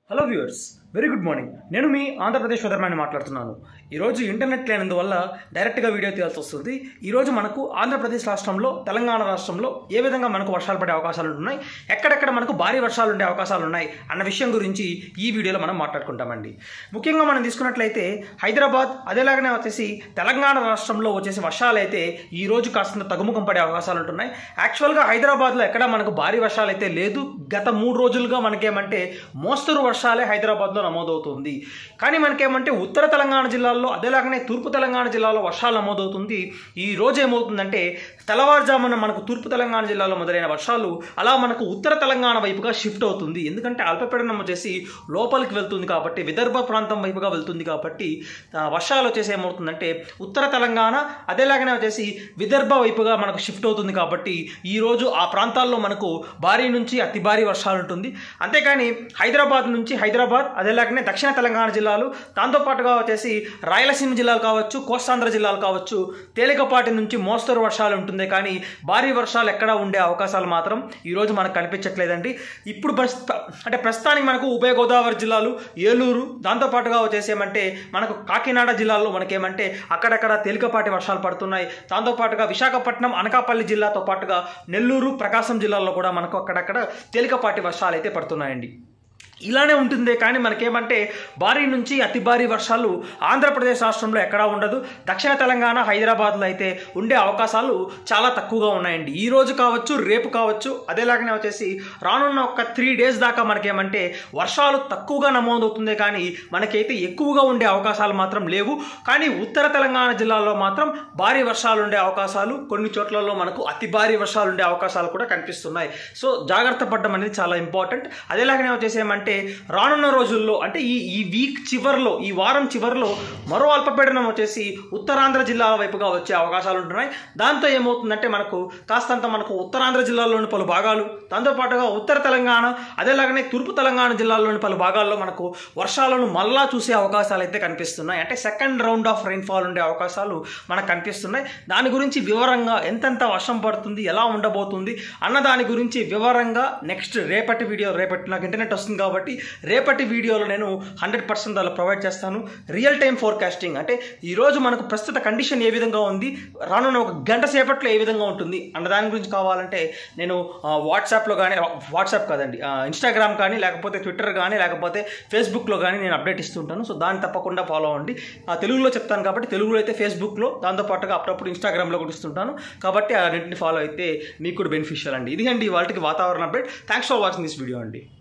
hello viewers very good morning నేను మీ Andhra Pradesh weatherman మాట్లాడుతున్నాను ఈరోజు ఇంటర్నెట్ లేనందువల్ల డైరెక్ట్గా వీడియో తీయాల్సి వస్తుంది ఈరోజు మనకు ఆంధ్రప్రదేశ్ రాష్ట్రంలో తెలంగాణ రాష్ట్రంలో ఏ విధంగా మనకు వర్షాలు పడే అవకాశాలు ఉన్నాయి ఎక్కడెక్కడ మనకు భారీ వర్షాలు ఉండే అవకాశాలు ఉన్నాయి అన్న విషయం గురించి ఈ వీడియోలో మనం మాట్లాడుకుంటామండి ముఖ్యంగా మనం తీసుకున్నట్లయితే హైదరాబాద్ అదేలాగానే వచ్చేసి తెలంగాణ రాష్ట్రంలో వచ్చేసి వర్షాలు అయితే ఈ రోజు కాస్త తగ్గుముఖం పడే అవకాశాలు ఉంటున్నాయి యాక్చువల్గా హైదరాబాద్లో ఎక్కడ మనకు భారీ వర్షాలు అయితే లేదు గత మూడు రోజులుగా మనకేమంటే మోస్తరు వర్షాలే హైదరాబాద్లో నమోదవుతుంది కానీ మనకేమంటే ఉత్తర తెలంగాణ జిల్లాల్లో అదేలాగానే తూర్పు తెలంగాణ జిల్లాలో వర్షాలు నమోదవుతుంది ఈ రోజు ఏమవుతుందంటే తెల్లవారుజామున మనకు తూర్పు తెలంగాణ జిల్లాలో మొదలైన వర్షాలు అలా మనకు ఉత్తర తెలంగాణ వైపుగా షిఫ్ట్ అవుతుంది ఎందుకంటే అల్పపీడనం వచ్చేసి లోపలికి వెళ్తుంది కాబట్టి విదర్భ ప్రాంతం వైపుగా వెళ్తుంది కాబట్టి ఆ, వర్షాలు వచ్చేసి ఏమవుతుందంటే ఉత్తర తెలంగాణ అదేలాగానే వచ్చేసి విదర్భ వైపుగా మనకు షిఫ్ట్ అవుతుంది కాబట్టి ఈ రోజు ఆ ప్రాంతాల్లో మనకు భారీ నుంచి అతి భారీ వర్షాలు ఉంటుంది అంతేకాని హైదరాబాద్ నుంచి హైదరాబాద్ అదేలాగానే దక్షిణ తెలంగాణ జిల్లాలు దాంతోపాటుగా వచ్చేసి రాయలసీమ జిల్లాలు కావచ్చు కోస్తాంధ్ర జిల్లాలు కావచ్చు తేలికపాటి నుంచి మోస్తరు వర్షాలు ఉంటుంది కానీ భారీ వర్షాలు ఎక్కడ ఉండే అవకాశాలు మాత్రం ఈరోజు మనకు కనిపించట్లేదండి ఇప్పుడు ప్రస్తుత అంటే ప్రస్తుతానికి మనకు ఉభయ గోదావరి జిల్లాలు ఏలూరు దాంతోపాటుగా వచ్చేసి ఏమంటే మనకు కాకినాడ జిల్లాలో మనకేమంటే అక్కడక్కడ తేలికపాటి వర్షాలు పడుతున్నాయి దాంతోపాటుగా విశాఖపట్నం అనకాపల్లి జిల్లాతో పాటుగా నెల్లూరు ప్రకాశం జిల్లాల్లో కూడా మనకు అక్కడక్కడ తేలికపాటి వర్షాలు అయితే పడుతున్నాయండి ఇలానే ఉంటుంది కానీ మనకేమంటే భారీ నుంచి అతి భారీ వర్షాలు ఆంధ్రప్రదేశ్ రాష్ట్రంలో ఎక్కడా ఉండదు దక్షిణ తెలంగాణ హైదరాబాద్లో అయితే ఉండే అవకాశాలు చాలా తక్కువగా ఉన్నాయండి ఈ రోజు కావచ్చు రేపు కావచ్చు అదేలాగానే వచ్చేసి రానున్న ఒక త్రీ డేస్ దాకా మనకేమంటే వర్షాలు తక్కువగా నమోదవుతుంది కానీ మనకైతే ఎక్కువగా ఉండే అవకాశాలు మాత్రం లేవు కానీ ఉత్తర తెలంగాణ జిల్లాలో మాత్రం భారీ వర్షాలు ఉండే అవకాశాలు కొన్ని చోట్లలో మనకు అతి భారీ వర్షాలు ఉండే అవకాశాలు కూడా కనిపిస్తున్నాయి సో జాగ్రత్త పడడం అనేది చాలా ఇంపార్టెంట్ అదేలాగానే వచ్చేసి ఏమంటే రానున్న రోజుల్లో అంటే ఈ ఈ వీక్ చివరిలో ఈ వారం చివరిలో మరో అల్పపీడనం వచ్చేసి ఉత్తరాంధ్ర జిల్లాల వైపుగా వచ్చే అవకాశాలు ఉంటున్నాయి దాంతో ఏమవుతుందంటే మనకు కాస్తంత మనకు ఉత్తరాంధ్ర జిల్లాలోని పలు భాగాలు దాంతోపాటుగా ఉత్తర తెలంగాణ అదేలాగానే తూర్పు తెలంగాణ జిల్లాలోని పలు భాగాల్లో మనకు వర్షాలను మళ్ళా చూసే అవకాశాలు అయితే కనిపిస్తున్నాయి అంటే సెకండ్ రౌండ్ ఆఫ్ రైన్ఫాల్ ఉండే అవకాశాలు మనకు కనిపిస్తున్నాయి దాని గురించి వివరంగా ఎంతెంత వర్షం పడుతుంది ఎలా ఉండబోతుంది అన్న దాని గురించి వివరంగా నెక్స్ట్ రేపటి వీడియో రేపటి నాకు ఇంటర్నెట్ వస్తుంది కాబట్టి రేపటి వీడియోలో నేను హండ్రెడ్ పర్సెంట్ అలా ప్రొవైడ్ చేస్తాను రియల్ టైం ఫోర్కాస్టింగ్ అంటే ఈరోజు మనకు ప్రస్తుత కండిషన్ ఏ విధంగా ఉంది రానున్న ఒక గంట సేపట్లో ఏ విధంగా ఉంటుంది అన్న దాని గురించి కావాలంటే నేను ఆ, వాట్సాప్లో కానీ వాట్సాప్ కాదండి ఆ, ఇన్స్టాగ్రామ్ కానీ లేకపోతే ట్విట్టర్ కానీ లేకపోతే ఫేస్బుక్లో కానీ నేను అప్డేట్ ఇస్తుంటాను సో దాన్ని తప్పకుండా ఫాలో అవ్వండి ఆ, తెలుగులో చెప్తాను కాబట్టి తెలుగులో అయితే ఫేస్బుక్లో దాంతోపాటుగా అప్పుడప్పుడు ఇన్స్టాగ్రామ్లో కూడా ఇస్తుంటాను కాబట్టి ఆ రెండింటిని ఫాలో అయితే మీకు కూడా బెనిఫిషియల్ అండి ఇది అండి వాళ్ళకి వాతావరణ update thanks for watching this video అండి